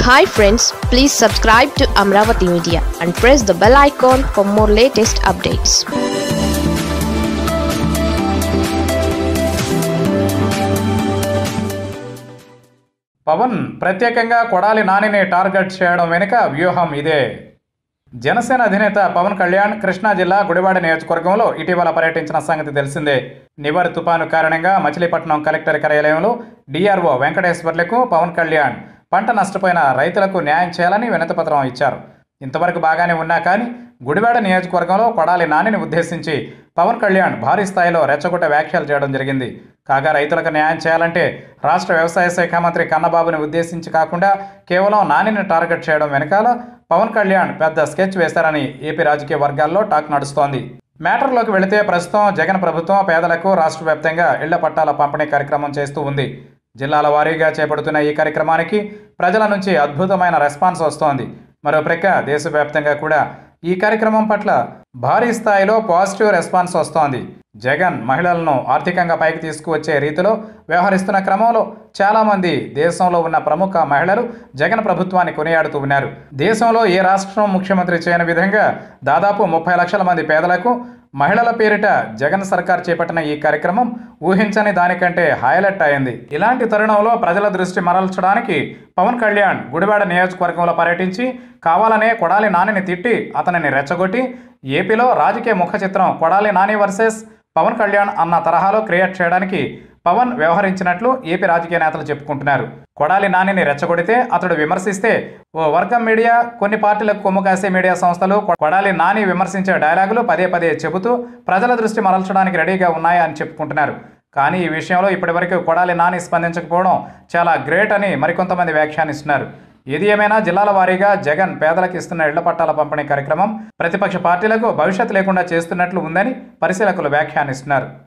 hi friends please subscribe to Amaravati media and press the bell icon for more latest updates Pavan ప్రత్యేకంగా కొడాలి నానిని target చేయడం వెనుక వ్యూహం ఇదే జనసేన అధినేత పవన్ కళ్యాణ్ కృష్ణా జిల్లా గుడివాడ నియోజకవర్గంలో ఇటీవల పర్యటించిన సంగతి తెలిసిందే నివర్ తుపాను కారణంగా మచిలీపట్నం కలెక్టర్ కార్యాలయంలో డిఆర్ఓ వెంకటేశ్వర్లకు పవన్ కళ్యాణ్ పంట నష్టపోయిన రైతులకు న్యాయం చేయాలని వినతిపత్రం ఇచ్చారు ఇంతవరకు బాగానే ఉన్నా కానీ గుడివాడ నియోజకవర్గంలో కొడాలి నానిని ఉద్దేశించి పవన్ కళ్యాణ్ భారీ స్థాయిలో రెచ్చగొట్ట వ్యాఖ్యలు చేయడం జరిగింది కాగా రైతులకు న్యాయం చేయాలంటే రాష్ట్ర వ్యవసాయ శాఖ మంత్రి కన్నబాబుని ఉద్దేశించి కాకుండా కేవలం నానిని టార్గెట్ చేయడం వెనకాల పవన్ కళ్యాణ్ పెద్ద స్కెచ్ వేశారని ఏపీ రాజకీయ వర్గాల్లో టాక్ నడుస్తోంది మ్యాటర్లోకి వెళితే ప్రస్తుతం జగన్ ప్రభుత్వం పేదలకు రాష్ట్ర వ్యాప్తంగా ఇళ్ల పట్టాల పంపిణీ కార్యక్రమం చేస్తూ ఉంది జిల్లాల వారీగా చేపడుతున్న ఈ కార్యక్రమానికి ప్రజల నుంచి అద్భుతమైన రెస్పాన్స్ వస్తోంది మరో ప్రక్క దేశవ్యాప్తంగా కూడా ఈ కార్యక్రమం పట్ల భారీ స్థాయిలో పాజిటివ్ రెస్పాన్స్ వస్తోంది జగన్ మహిళలను ఆర్థికంగా పైకి తీసుకువచ్చే రీతిలో వ్యవహరిస్తున్న క్రమంలో చాలామంది దేశంలో ఉన్న ప్రముఖ మహిళలు జగన్ ప్రభుత్వాన్ని కొనియాడుతూ ఉన్నారు దేశంలో ఏ రాష్ట్రం ముఖ్యమంత్రి చేయని విధంగా దాదాపు ముప్పై లక్షల మంది పేదలకు మహిళల పేరిట జగన్ సర్కార్ చేపట్టిన ఈ కార్యక్రమం ఊహించని దానికంటే హైలైట్ అయింది ఇలాంటి తరుణంలో ప్రజల దృష్టి మరల్చడానికి పవన్ కళ్యాణ్ గుడివాడ నియోజకవర్గంలో పర్యటించి కావాలనే కొడాలి నానిని తిట్టి అతనిని రెచ్చగొట్టి ఏపీలో రాజకీయ ముఖ చిత్రం కొడాలి నాని వర్సెస్ పవన్ కళ్యాణ్ అన్న తరహాలో క్రియేట్ చేయడానికి పవన్ వ్యవహరించినట్లు ఏపీ రాజకీయ నేతలు చెప్పుకుంటున్నారు కొడాలి నానిని రెచ్చగొడితే అతడు విమర్శిస్తే ఓ వర్గం మీడియా కొన్ని పార్టీలకు కొమ్ము కాసే మీడియా సంస్థలు కొడాలి నాని విమర్శించే డైలాగులు పదే పదే చెబుతూ ప్రజల దృష్టి మరల్చడానికి రెడీగా ఉన్నాయా అని చెప్పుకుంటున్నారు కానీ ఈ విషయంలో ఇప్పటివరకు కొడాలి నాని స్పందించకపోవడం చాలా గ్రేట్ అని మరికొంతమంది వ్యాఖ్యానిస్తున్నారు ఏది ఏమైనా జిల్లాల వారీగా జగన్ పేదలకు ఇస్తున్న ఇళ్ల పట్టాల పంపిణీ కార్యక్రమం ప్రతిపక్ష పార్టీలకు భవిష్యత్తు లేకుండా చేస్తున్నట్లు ఉందని పరిశీలకులు వ్యాఖ్యానిస్తున్నారు